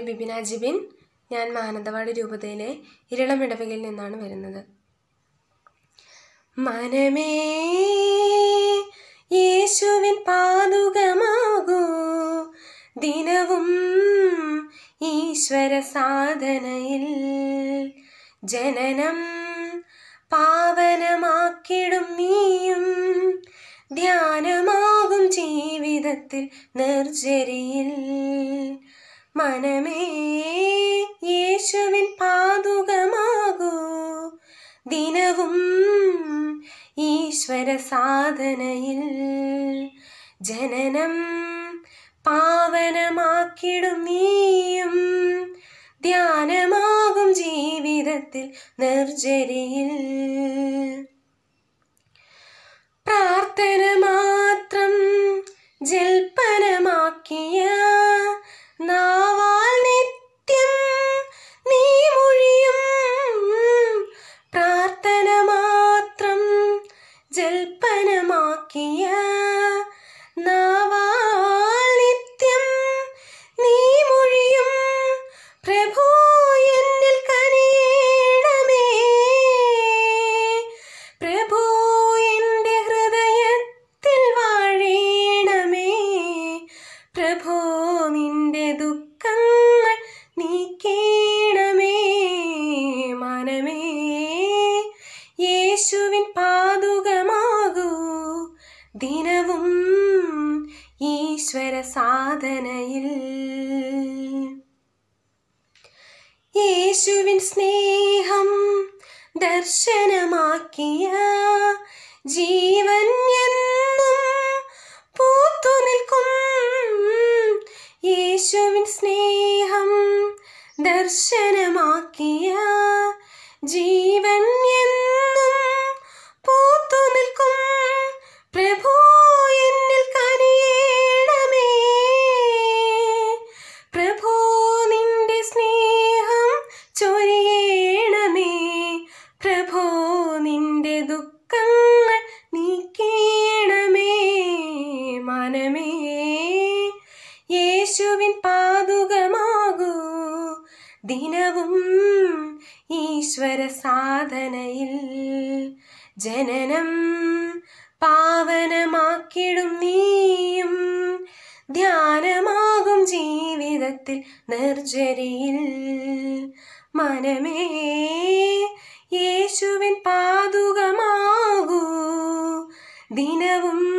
ബിബിന ജിബിൻ ഞാൻ മാനന്തവാടി രൂപതയിലെ ഇരളം ഇടവകയിൽ നിന്നാണ് വരുന്നത് മനമേ യേശുവിൻ പാതുകമാകൂ ദിനവും ഈശ്വര സാധനയിൽ ജനനം പാവനമാക്കിടും നീയും ധ്യാനമാകും ജീവിതത്തിൽ നിർജരിയിൽ മനമേ യേശുവിൻ പാതുകമാകൂ ദിനവും ഈശ്വര സാധനയിൽ ജനനം പാവനമാക്കിടും നീയും ധ്യാനമാകും ജീവിതത്തിൽ നിർജരിയിൽ പ്രാർത്ഥന മാത്രം ജൽപ്പനമാക്കിയ നാവാൽ നിത്യം നീ മൊഴിയും പ്രാർത്ഥന മാത്രം ജൽപ്പനമാക്കിയ നാവാൽ നിത്യം നീ മൊഴിയും പ്രഭു എന്നിൽ കനിയണമേ പ്രഭു എൻ്റെ ഹൃദയത്തിൽ വാഴേണമേ പ്രഭു നിന്റെ ദുഃഖങ്ങൾ നീക്കേണമേ മനമേ യേശുവിൻ പാതുകമാകൂ ദിനവും ഈശ്വര സാധനയിൽ യേശുവിൻ സ്നേഹം ദർശനമാക്കിയ ജീവൻ എന്നും പൂത്തു നിൽക്കും യേശുവിൻ സ്നേഹം ദർശനമാക്കിയ ജീവൻ എന്നും പൂത്തു നിൽക്കും പ്രഭു എന്നിൽ കനിയണമേ പ്രഭു നിന്റെ സ്നേഹം ചൊരിയണമേ പ്രഭു നിന്റെ ദുഃഖങ്ങൾ നീക്കേണമേ മനമേ യേശുവിൻ പാതുകമാകൂ ദിനവും ഈശ്വര സാധനയിൽ ജനനം പാവനമാക്കിടും നീയും ധ്യാനമാകും ജീവിതത്തിൽ നിർജരിയിൽ മനമേ യേശുവിൻ പാതുകമാകൂ ദിനവും